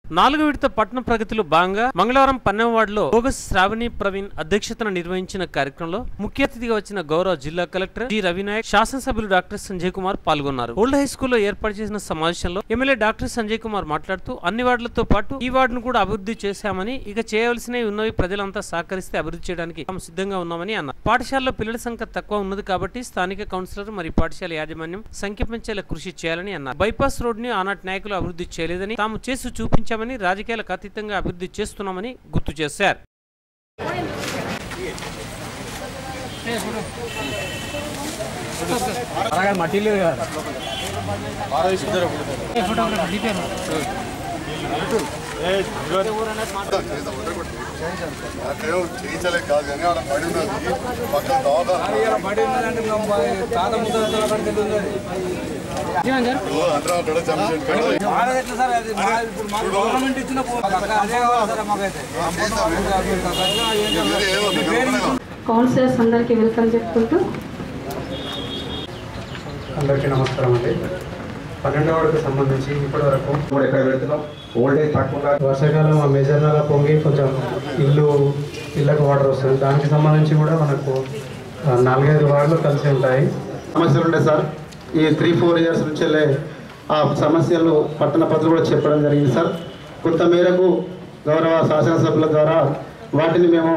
నాలుగు విడత పట్టణ ప్రగతిలో భాగంగా మంగళవారం పన్నెం వార్డులో బోగస్ శ్రావణి ప్రవీణ్ అధ్యక్షతన నిర్వహించిన కార్యక్రమంలో ముఖ్య అతిథిగా వచ్చిన గౌరవ జిల్లా కలెక్టర్ జి రవినాయక్ శాసనసభ్యులు డాక్టర్ సంజయ్ కుమార్ పాల్గొన్నారు ఓల్డ్ హై స్కూల్లో ఏర్పాటు చేసిన సమావేశంలో ఎమ్మెల్యే డాక్టర్ సంజయ్ కుమార్ మాట్లాడుతూ అన్ని వార్డులతో పాటు ఈ వార్డును కూడా అభివృద్ధి చేశామని ఇక చేయవలసినవి ఉన్నవి ప్రజలంతా సహకరిస్తే అభివృద్ధి చేయడానికి తాము సిద్ధంగా ఉన్నామని అన్నారు పాఠశాలలో పిల్లల సంఖ్య తక్కువ ఉన్నది కాబట్టి స్థానిక కౌన్సిలర్ మరియు పాఠశాల యాజమాన్యం సంఖ్య పెంచేలా కృషి చేయాలని అన్నారు బైపాస్ రోడ్ ని ఆనాటి నాయకులు అభివృద్ధి చేయలేదని తాము చేసి చూపించామని రాజకీయాలకు అతీతంగా అభివృద్ధి చేస్తున్నామని గుర్తు చేశారు నాకేం చేయించలే కాదు కానీ ఆడ పడి ఉన్నది పక్కన దవాఖాన బడి ఉన్నదంటే మా తాత ముద్ర కడితే ఉన్నది అందరూ అక్కడ జంక్షన్ మాది ఎట్లా సార్ అది మా ఇప్పుడు మాకు గవర్నమెంట్ ఇచ్చిన భూమి. అదే కావాలి సార్ మాకైతే కౌన్సిలర్స్ అందరికీ వెల్కమ్ చెప్పుకుంటూ అందరికీ నమస్కారం అండి పన్నెండవ వార్డుకు సంబంధించి ఇప్పటి వరకు కూడా ఎక్కడ పెడుతున్నాం ఓల్డేజ్ తక్కువ వర్షాకాలం ఆ మేజర్ నాలా పొంగి కొంచెం ఇల్లు ఇళ్ళకు వాటర్ వస్తుంది దానికి సంబంధించి కూడా మనకు ఆ, నాలుగైదు వార్డులు కలిసి ఉంటాయి సమస్యలు ఉండే సార్ ఈ త్రీ ఫోర్ ఇయర్స్ నుంచి ఆ సమస్యలు పట్టణ ప్రజలు కూడా చెప్పడం జరిగింది సార్ కొంత మేరకు గౌరవ శాసనసభ్యుల ద్వారా వాటిని మేము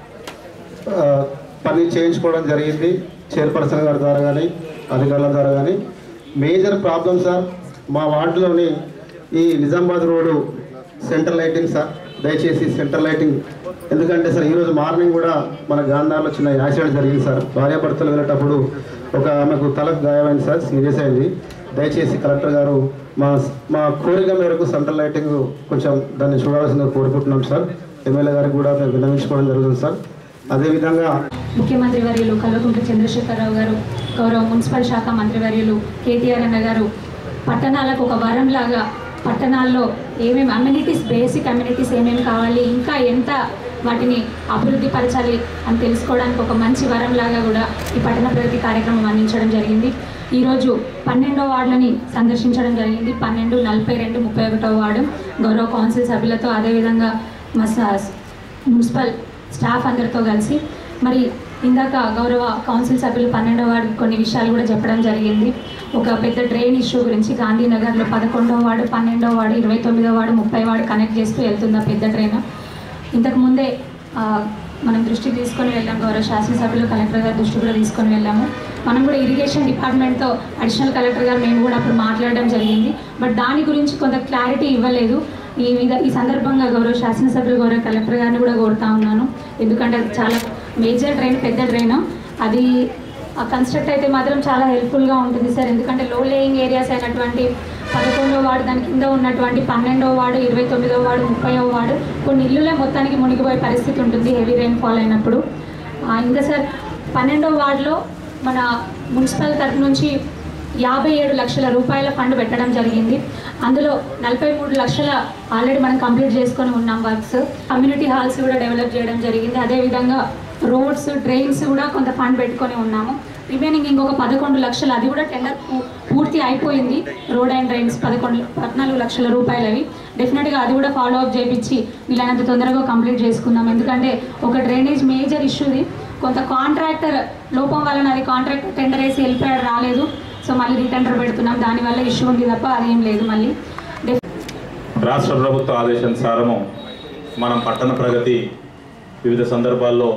ఆ, పని చేయించుకోవడం జరిగింది చైర్పర్సన్ గారి ద్వారా కానీ అధికారుల ద్వారా కానీ మేజర్ ప్రాబ్లం సార్ మా వార్డులోని ఈ Nizamabad road central lighting sir దయచేసి సెంట్రల్ లైటింగ్ ఎందుకంటే సార్ ఈరోజు మార్నింగ్ కూడా మన గాంధార్లో చిన్న యాక్సిడెంట్ జరిగింది సార్ భార్యాభర్తలు వెళ్ళేటప్పుడు ఒక ఆమెకు తలకు గాయమైంది సార్ సీరియస్ అయింది దయచేసి కలెక్టర్ గారు మా మా కోరిక మేరకు సెంట్రల్ లైటింగ్ కొంచెం దాన్ని చూడాల్సిందిగా కోరుకుంటున్నాం సార్ ఎమ్మెల్యే గారికి కూడా మేము విన్నవించుకోవడం జరుగుతుంది సార్ అదేవిధంగా ముఖ్యమంత్రి వర్యులు కల్వకుంట్ల చంద్రశేఖరరావు గారు గౌరవ మున్సిపల్ శాఖ మంత్రివర్యులు కేటీఆర్ అన్న గారు పట్టణాలకు ఒక వరం లాగా పట్టణాల్లో ఏమేమి అమ్యూనిటీస్ బేసిక్ అమ్యూనిటీస్ ఏమేమి కావాలి ఇంకా ఎంత వాటిని అభివృద్ధి పరచాలి అని తెలుసుకోవడానికి ఒక మంచి వరం లాగా కూడా ఈ పట్టణ ప్రగతి కార్యక్రమం అందించడం జరిగింది ఈరోజు పన్నెండో వార్డులని సందర్శించడం జరిగింది పన్నెండు నలభై రెండు ముప్పై ఒకటో వార్డు గౌరవ కౌన్సిల్ సభ్యులతో అదేవిధంగా మా స- మున్సిపల్ స్టాఫ్ అందరితో కలిసి మరి ఇందాక గౌరవ కౌన్సిల్ సభ్యులు పన్నెండవ వార్డు కొన్ని విషయాలు కూడా చెప్పడం జరిగింది ఒక పెద్ద డ్రైన్ ఇష్యూ గురించి గాంధీనగర్లో పదకొండవ వార్డు పన్నెండవ వార్డు ఇరవై తొమ్మిదవ వార్డు ముప్పై వార్డు కనెక్ట్ చేస్తూ వెళ్తుంది ఆ పెద్ద డ్రైన్ ఇంతకు ముందే ఆ, మనం దృష్టికి తీసుకొని వెళ్ళాం గౌరవ శాసనసభ్యులు కలెక్టర్ గారి దృష్టి కూడా తీసుకొని వెళ్ళాము మనం కూడా ఇరిగేషన్ డిపార్ట్మెంట్తో అడిషనల్ కలెక్టర్ గారు మేము కూడా అప్పుడు మాట్లాడడం జరిగింది బట్ దాని గురించి కొంత క్లారిటీ ఇవ్వలేదు ఈ విధ ఈ సందర్భంగా గౌరవ శాసనసభ్యులు గౌరవ కలెక్టర్ గారిని కూడా కోరుతా ఉన్నాను ఎందుకంటే అది చాలా మేజర్ డ్రైన్ పెద్ద డ్రైన్ అది కన్స్ట్రక్ట్ అయితే మాత్రం చాలా హెల్ప్ఫుల్గా ఉంటుంది సార్ ఎందుకంటే లో లేయింగ్ ఏరియాస్ అయినటువంటి పదకొండో వార్డు దాని కింద ఉన్నటువంటి పన్నెండో వార్డు ఇరవై తొమ్మిదో వార్డు ముప్పైవ వార్డు కొన్ని ఇల్లులే మొత్తానికి మునిగిపోయే పరిస్థితి ఉంటుంది హెవీ రెయిన్ ఫాల్ అయినప్పుడు ఆ, ఇంకా సార్ పన్నెండో వార్డులో మన మున్సిపల్ తరఫు నుంచి యాభై ఏడు లక్షల రూపాయల ఫండ్ పెట్టడం జరిగింది అందులో నలభై మూడు లక్షల ఆల్రెడీ మనం కంప్లీట్ చేసుకొని ఉన్నాం వర్క్స్ కమ్యూనిటీ హాల్స్ కూడా డెవలప్ చేయడం జరిగింది అదేవిధంగా రోడ్స్ డ్రైన్స్ కూడా కొంత ఫండ్ పెట్టుకొని ఉన్నాము రిమైనింగ్ ఇంకొక పదకొండు లక్షలు అది కూడా టెండర్ పూ- పూర్తి అయిపోయింది రోడ్ అండ్ డ్రైన్స్ పదకొండు పద్నాలుగు లక్షల రూపాయలు అవి డెఫినెట్గా అది కూడా ఫాలో అప్ చేయించి వీళ్ళైనంత తొందరగా కంప్లీట్ చేసుకుందాం ఎందుకంటే ఒక డ్రైనేజ్ మేజర్ ఇష్యూది కొంత కాంట్రాక్టర్ లోపం వలన అది కాంట్రాక్టర్ టెండర్ వేసి వెళ్ళిపోయాడు రాలేదు సో మళ్ళీ రీటెండర్ పెడుతున్నాం దానివల్ల ఇష్యూ ఉంది తప్ప అదేం లేదు మళ్ళీ డెఫ్ రాష్ట్ర ప్రభుత్వ ఆదేశానుసారము మనం పట్టణ ప్రగతి వివిధ సందర్భాల్లో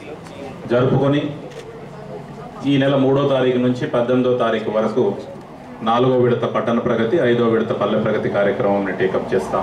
జరుపుకొని ఈ నెల మూడో తారీఖు నుంచి పద్దెనిమిదో తారీఖు వరకు నాలుగో విడత పట్టణ ప్రగతి ఐదో విడత పల్లె ప్రగతి కార్యక్రమంని టేకప్ చేస్తాం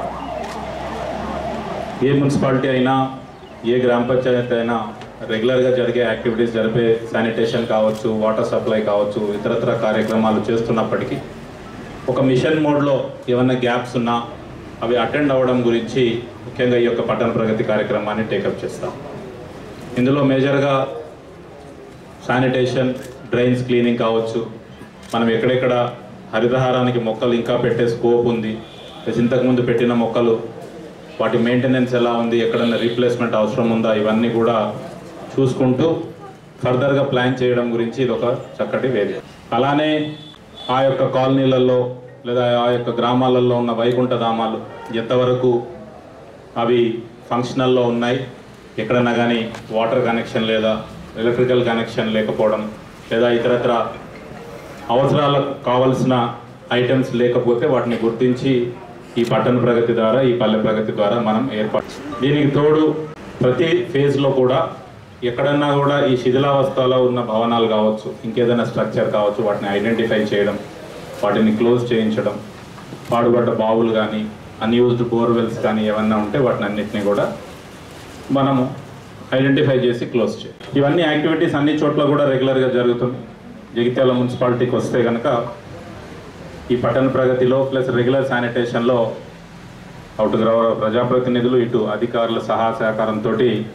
ఏ మున్సిపాలిటీ అయినా ఏ గ్రామ పంచాయతీ అయినా రెగ్యులర్గా జరిగే యాక్టివిటీస్ జరిపే శానిటేషన్ కావచ్చు వాటర్ సప్లై కావచ్చు ఇతరత్ర కార్యక్రమాలు చేస్తున్నప్పటికీ ఒక మిషన్ మోడ్లో ఏమైనా గ్యాప్స్ ఉన్నా అవి అటెండ్ అవ్వడం గురించి ముఖ్యంగా ఈ యొక్క పట్టణ ప్రగతి కార్యక్రమాన్ని టేకప్ చేస్తాం ఇందులో మేజర్గా శానిటేషన్ డ్రైన్స్ క్లీనింగ్ కావచ్చు మనం ఎక్కడెక్కడ హరితహారానికి మొక్కలు ఇంకా పెట్టే స్కోప్ ఉంది ప్లస్ ఇంతకుముందు పెట్టిన మొక్కలు వాటి మెయింటెనెన్స్ ఎలా ఉంది ఎక్కడైనా రీప్లేస్మెంట్ అవసరం ఉందా ఇవన్నీ కూడా చూసుకుంటూ ఫర్దర్గా ప్లాన్ చేయడం గురించి ఇది ఒక చక్కటి వేదిక అలానే ఆ యొక్క కాలనీలలో లేదా ఆ యొక్క గ్రామాలలో ఉన్న వైకుంఠ ధామాలు ఎంతవరకు అవి ఫంక్షనల్లో ఉన్నాయి ఎక్కడన్నా కానీ వాటర్ కనెక్షన్ లేదా ఎలక్ట్రికల్ కనెక్షన్ లేకపోవడం లేదా ఇతరత్ర అవసరాలకు కావలసిన ఐటమ్స్ లేకపోతే వాటిని గుర్తించి ఈ పట్టణ ప్రగతి ద్వారా ఈ పల్లె ప్రగతి ద్వారా మనం ఏర్పాటు దీనికి తోడు ప్రతి ఫేజ్లో కూడా ఎక్కడన్నా కూడా ఈ శిథిలావస్థలో ఉన్న భవనాలు కావచ్చు ఇంకేదైనా స్ట్రక్చర్ కావచ్చు వాటిని ఐడెంటిఫై చేయడం వాటిని క్లోజ్ చేయించడం పాడుబడ్డ బావులు కానీ అన్యూజ్డ్ బోర్వెల్స్ కానీ ఏమన్నా ఉంటే వాటిని అన్నిటిని కూడా మనము ఐడెంటిఫై చేసి క్లోజ్ చేయాలి ఇవన్నీ యాక్టివిటీస్ అన్ని చోట్ల కూడా రెగ్యులర్గా జరుగుతుంది జగిత్యాల మున్సిపాలిటీకి వస్తే కనుక ఈ పట్టణ ప్రగతిలో ప్లస్ రెగ్యులర్ శానిటేషన్లో అటు గౌరవ ప్రజాప్రతినిధులు ఇటు అధికారుల సహా సహకారంతో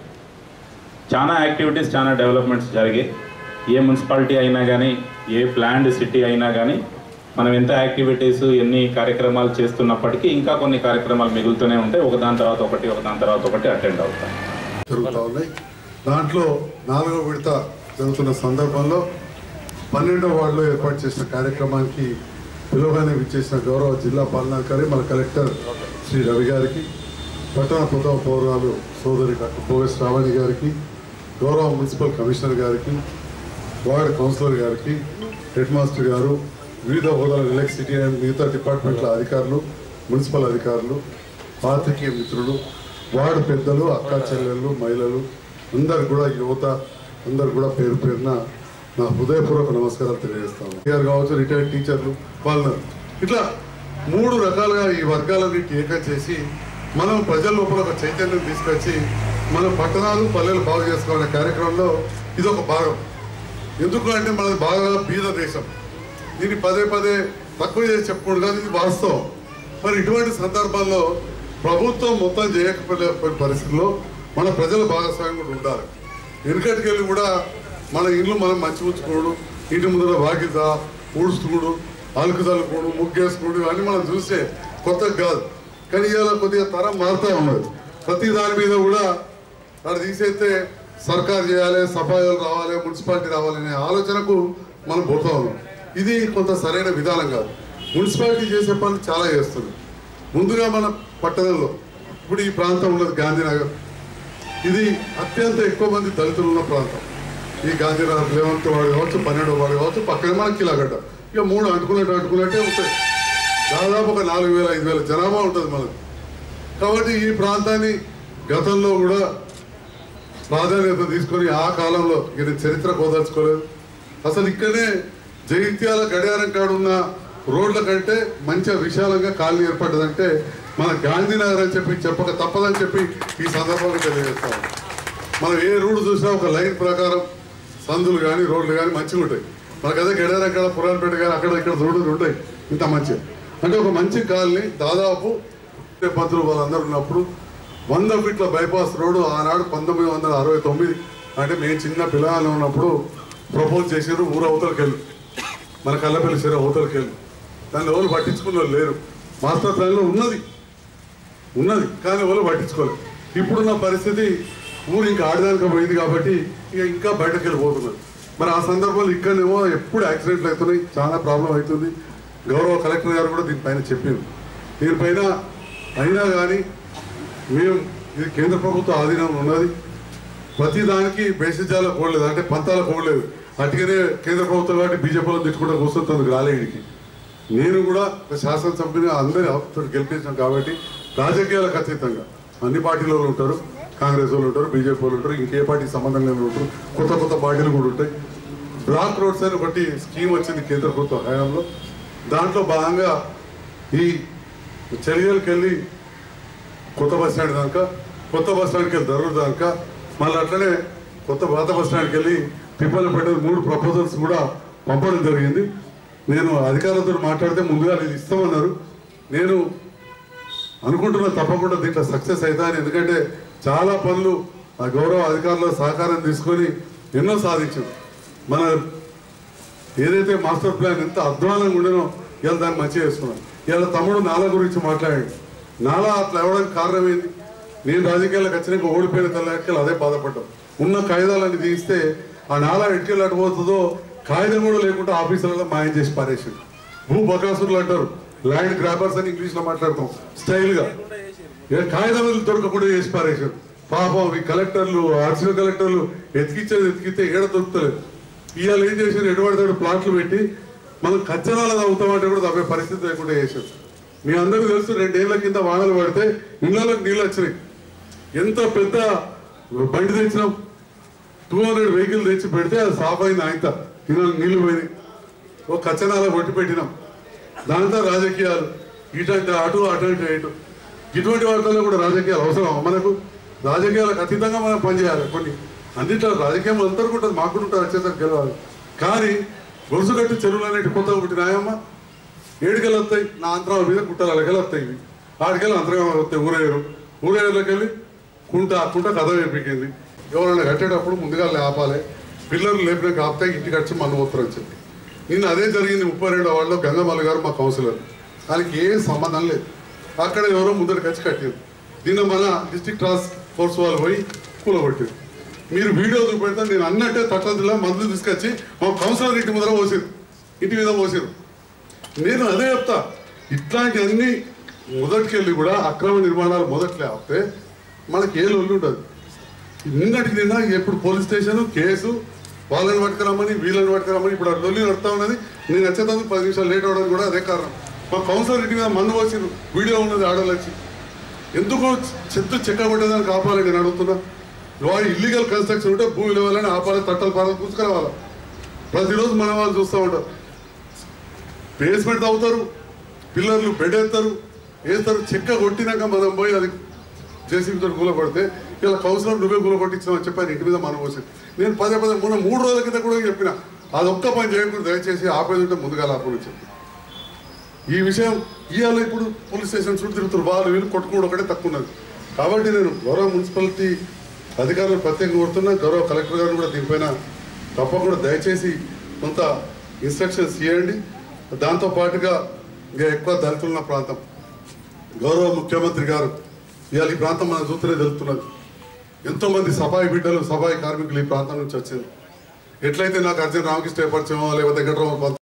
చాలా యాక్టివిటీస్ చాలా డెవలప్మెంట్స్ జరిగాయి ఏ మున్సిపాలిటీ అయినా కానీ ఏ ప్లాన్డ్ సిటీ అయినా కానీ మనం ఎంత యాక్టివిటీస్ ఎన్ని కార్యక్రమాలు చేస్తున్నప్పటికీ ఇంకా కొన్ని కార్యక్రమాలు మిగులుతూనే ఉంటాయి ఒకదాని తర్వాత ఒకటి ఒకదాని తర్వాత ఒకటి అటెండ్ అవుతాయి జరుగుతూ ఉన్నాయి దాంట్లో నాలుగో విడత జరుగుతున్న సందర్భంలో పన్నెండవ వార్డులో ఏర్పాటు చేసిన కార్యక్రమానికి పిలువగానే విచ్చేసిన గౌరవ జిల్లా పాలనాధికారి మన కలెక్టర్ శ్రీ రవి గారికి పట్టణ ప్రథమ పౌరాలు సోదరి డాక్టర్ పోగస్ రావణి గారికి గౌరవ మున్సిపల్ కమిషనర్ గారికి వార్డ్ కౌన్సిలర్ గారికి హెడ్ మాస్టర్ గారు వివిధ హోదాల ఎలక్ట్రిసిటీ అండ్ మిగతా డిపార్ట్మెంట్ల అధికారులు మున్సిపల్ అధికారులు పాత్రికేయ మిత్రులు వార్డు పెద్దలు అక్క చెల్లెళ్ళు మహిళలు అందరు కూడా యువత అందరు కూడా పేరు పేరున నా హృదయపూర్వక నమస్కారాలు తెలియజేస్తాను గారు కావచ్చు రిటైర్డ్ టీచర్లు వాళ్ళు ఇట్లా మూడు రకాలుగా ఈ వర్గాలన్నిటి ఏకం చేసి మనం ప్రజల లోపల ఒక చైతన్యం తీసుకొచ్చి మన పట్టణాలు పల్లెలు బాగు చేసుకోవాలనే కార్యక్రమంలో ఇది ఒక భాగం ఎందుకు అంటే మనది బాగా బీద దేశం దీన్ని పదే పదే తక్కువ చేసి చెప్పుకోడు కానీ ఇది వాస్తవం మరి ఇటువంటి సందర్భాల్లో ప్రభుత్వం మొత్తం చేయకపోయే పరిస్థితుల్లో మన ప్రజల భాగస్వామ్యం కూడా ఉండాలి వెనుకటికి వెళ్ళి కూడా మన ఇల్లు మనం మంచి ఉంచుకోడు ఇంటి ముందర వాకిత ఊడ్చుకోడు అలుకు చల్లుకోడు ముగ్గేసుకోడు ఇవన్నీ మనం చూస్తే కొత్తగా కాదు కానీ ఇవాళ కొద్దిగా తరం మారుతూ ఉన్నది ప్రతి దాని మీద కూడా అక్కడ తీసేస్తే సర్కార్ చేయాలి సఫాయిలు రావాలి మున్సిపాలిటీ రావాలి అనే ఆలోచనకు మనం పోతా ఉన్నాం ఇది కొంత సరైన విధానం కాదు మున్సిపాలిటీ చేసే పనులు చాలా చేస్తుంది ముందుగా మన పట్టణంలో ఇప్పుడు ఈ ప్రాంతం ఉన్నది గాంధీనగర్ ఇది అత్యంత ఎక్కువ మంది దళితులు ఉన్న ప్రాంతం ఈ గాంధీనగర్ లెవెన్త్ వాడు కావచ్చు పన్నెండో వాడు కావచ్చు పక్కన మన కిలాగడ్డ ఇక మూడు అంటుకున్నట్టు అంటుకున్నట్టే ఉంటాయి దాదాపు ఒక నాలుగు వేల ఐదు వేల జనాభా ఉంటుంది మనది కాబట్టి ఈ ప్రాంతాన్ని గతంలో కూడా ప్రాధాన్యత తీసుకొని ఆ కాలంలో ఇది చరిత్ర కోదలుచుకోలేదు అసలు ఇక్కడనే జగిత్యాల గడియారం కాడ ఉన్న రోడ్ల కంటే మంచిగా విశాలంగా కాలనీ ఏర్పడ్డదంటే మన గాంధీనగర్ అని చెప్పి చెప్పక తప్పదని చెప్పి ఈ సందర్భంగా తెలియజేస్తాం మనం ఏ రోడ్డు చూసినా ఒక లైన్ ప్రకారం సందులు కానీ రోడ్లు కానీ మంచిగా ఉంటాయి మనకు అదే గడియారం కాడ పురాణపేట కానీ అక్కడ ఇక్కడ రోడ్లు ఉంటాయి ఇంత మంచిగా అంటే ఒక మంచి కాలనీ దాదాపు పంతులు వాళ్ళందరూ ఉన్నప్పుడు వంద ఫీట్ల బైపాస్ రోడ్డు ఆనాడు పంతొమ్మిది వందల అరవై తొమ్మిది అంటే మేము చిన్న పిల్లలు ఉన్నప్పుడు ప్రపోజ్ చేసారు ఊరు అవతలకి వెళ్ళి మన కళ్ళపల్లి సరే అవతలకి వెళ్ళి దాన్ని ఎవరు పట్టించుకున్న వాళ్ళు లేరు మాస్టర్ ప్లాన్లో ఉన్నది ఉన్నది కానీ ఎవరు పట్టించుకోలేదు ఇప్పుడున్న పరిస్థితి ఊరు ఇంకా ఆడదానికి పోయింది కాబట్టి ఇక ఇంకా బయటకు వెళ్ళిపోతున్నారు మరి ఆ సందర్భంలో ఇక్కడనేమో ఎప్పుడు యాక్సిడెంట్లు అవుతున్నాయి చాలా ప్రాబ్లం అవుతుంది గౌరవ కలెక్టర్ గారు కూడా దీనిపైన చెప్పింది దీనిపైన అయినా కానీ మేము ఇది కేంద్ర ప్రభుత్వ ఆధీనంలో ఉన్నది ప్రతి దానికి బేసిజాల కోడలేదు అంటే పంతాల కోడలేదు అటుగానే కేంద్ర ప్రభుత్వం కాబట్టి బీజేపీలో తిట్టుకుంటూ కూర్చుంటుంది రాలేడికి నేను కూడా ఒక శాసనసభ్యునిగా అందరి ఆఫ్తో గెలిపించాం కాబట్టి రాజకీయాలకు అతీతంగా అన్ని పార్టీల వాళ్ళు ఉంటారు కాంగ్రెస్ వాళ్ళు ఉంటారు బీజేపీ వాళ్ళు ఉంటారు ఇంకే పార్టీకి సంబంధం లేని ఉంటారు కొత్త కొత్త పార్టీలు కూడా ఉంటాయి బ్లాక్ రోడ్స్ అని ఒకటి స్కీమ్ వచ్చింది కేంద్ర ప్రభుత్వ హయాంలో దాంట్లో భాగంగా ఈ చర్యలకు వెళ్ళి కొత్త బస్ స్టాండ్ దాకా కొత్త బస్ స్టాండ్కి వెళ్ళి దరూర్ దాకా మళ్ళీ అట్లనే కొత్త పాత బస్ స్టాండ్కి వెళ్ళి పిప్పలపేట మూడు ప్రపోజల్స్ కూడా పంపడం జరిగింది నేను అధికారులతో మాట్లాడితే ముందుగా ఇది ఇస్తామన్నారు నేను అనుకుంటున్నా తప్పకుండా దీంట్లో సక్సెస్ అవుతాను ఎందుకంటే చాలా పనులు ఆ గౌరవ అధికారుల సహకారం తీసుకొని ఎన్నో సాధించాం మన ఏదైతే మాస్టర్ ప్లాన్ ఎంత అధ్వానంగా ఉండేనో ఇవాళ దాన్ని మంచిగా చేసుకున్నాం ఇవాళ తమ్ముడు నాలా గురించి మాట్లాడాడు నాలా అట్లా ఇవ్వడానికి కారణం ఏంది నేను రాజకీయాలకు వచ్చినాక ఓడిపోయిన తెల్లకి అదే బాధపడ్డాం ఉన్న కాగితాలన్నీ తీస్తే ఆ నాలా ఎటుకెళ్ళి అటు పోతుందో కాగితం కూడా లేకుండా ఆఫీసులలో మాయం చేసి పారేసింది భూ బకాసురులు అంటారు ల్యాండ్ గ్రాబర్స్ అని ఇంగ్లీష్ లో మాట్లాడతాం స్టైల్ గా ఏ కాగితాలు దొరకకుండా చేసి పారేశారు పాపం ఈ కలెక్టర్లు ఆర్సీఓ కలెక్టర్లు ఎతికిచ్చేది ఎతికితే ఏడ దొరుకుతలేదు ఇవాళ ఏం చేశారు ఎటువంటి ప్లాట్లు పెట్టి మనం కచ్చనాలు అవుతామంటే కూడా తప్పే పరిస్థితి లేకుండా చేశారు మీ అందరికీ తెలుసు రెండేళ్ల కింద వానలు పడితే ఇళ్లలోకి నీళ్ళు వచ్చినాయి ఎంత పెద్ద బండి తెచ్చినాం టూ హండ్రెడ్ వెహికల్ తెచ్చి పెడితే అది సాఫ్ అయింది ఆయన తిన నీళ్లు పోయినాయి ఓ కచ్చనాల కొట్టి పెట్టినాం దాంతో రాజకీయాలు ఇటంటే అటు అటంటే ఇటు ఇటువంటి వాటిలో కూడా రాజకీయాలు అవసరం మనకు రాజకీయాలకు అతీతంగా మనం పనిచేయాలి కొన్ని అన్నింటిలో రాజకీయం అందరూ ఉంటుంది మాకు కూడా ఉంటుంది వచ్చేసరికి గెలవాలి కానీ గొలుసు కట్టి చెరువులు అనేటి కొత్తగా పుట్టినాయమ్మ ఏడుకెళ్ళి వస్తాయి నా అంతరాల మీద గుట్టలు అలకెళ్ళి వస్తాయి ఇవి ఆడికెళ్ళి అంతరం వస్తాయి ఊరేరు ఊరేరులోకి వెళ్ళి కుంట ఆ కుంట కథ వేపించింది ఎవరైనా కట్టేటప్పుడు ముందుగా ఆపాలి పిల్లలు లేపినాక ఆపితే ఇంటికి వచ్చి మన్ను పోతారు అని చెప్పి నిన్న అదే జరిగింది ముప్పై రెండో వాళ్ళు గంగమల్లి గారు మా కౌన్సిలర్ దానికి ఏం సంబంధం లేదు అక్కడ ఎవరో ముందరికి వచ్చి కట్టారు నిన్న మన డిస్ట్రిక్ట్ టాస్క్ ఫోర్స్ వాళ్ళు పోయి కూలగొట్టారు మీరు వీడియో చూపెడితే నేను అన్నట్టే తట్టదిలా మందులు తీసుకొచ్చి మా కౌన్సిలర్ ఇంటి ముందర పోసారు ఇంటి మీద పోసారు నేను అదే చెప్తా ఇట్లాంటివన్నీ మొదటికెళ్ళి కూడా అక్రమ నిర్మాణాలు మొదట్లో ఆపితే మనకి ఏ లొల్లి ఉండదు నిన్నటికి నిన్న ఎప్పుడు పోలీస్ స్టేషన్ కేసు వాళ్ళని పట్టుకురమ్మని వీళ్ళని పట్టుకురమ్మని ఇప్పుడు ఆ లొల్లి నడుతా ఉన్నది నేను వచ్చేటందుకు పది నిమిషాలు లేట్ అవడానికి కూడా అదే కారణం మా కౌన్సిలర్ ఇంటి మీద మన్ను వచ్చింది వీడియో ఉన్నది ఆడోళ్ళు వచ్చి ఎందుకో చెత్త చెక్క కొట్టేదాన్ని కాపాలని నేను అడుగుతున్నా వాడు ఇల్లీగల్ కన్స్ట్రక్షన్ ఉంటే భూమి లేవాలని ఆపాలి తట్టలు పారాలి పూసుకురావాలి ప్రతిరోజు మన వాళ్ళు చూస్తూ ఉంటారు బేస్మెంట్ అవుతారు పిల్లర్లు బెడ్ వేస్తారు వేస్తారు చెక్క కొట్టినాక మనం పోయి అది జేసీబీతో కూల కొడితే ఇలా కౌన్సిలర్ నువ్వే కూల కొట్టించామని చెప్పి ఆయన ఇంటి మీద మనం పోసి నేను పదే పదే మొన్న మూడు రోజుల కింద కూడా చెప్పిన అది ఒక్క పని చేయకుండా దయచేసి ఆపేది ఉంటే ముందుగా ఆపని చెప్పి ఈ విషయం ఇవాళ ఇప్పుడు పోలీస్ స్టేషన్ చుట్టూ తిరుగుతారు వాళ్ళు వీళ్ళు కొట్టుకోవడం ఒకటే తక్కువ ఉన్నది కాబట్టి నేను గౌరవ మున్సిపాలిటీ అధికారులు ప్రత్యేకంగా కోరుతున్నా గౌరవ కలెక్టర్ గారిని కూడా దీనిపైన తప్పకుండా దయచేసి కొంత ఇన్స్ట్రక్షన్స్ ఇవ్వండి దాంతో పాటుగా ఇంకా ఎక్కువ దళితులున్న ప్రాంతం గౌరవ ముఖ్యమంత్రి గారు ఇవాళ ఈ ప్రాంతం మనం చూస్తూనే తెలుస్తున్నది ఎంతో మంది సఫాయి బిడ్డలు సఫాయి కార్మికులు ఈ ప్రాంతం నుంచి వచ్చింది ఎట్లయితే నాకు అర్జున్ రామకృష్ణ పరిచయం లేకపోతే వెంకటరామ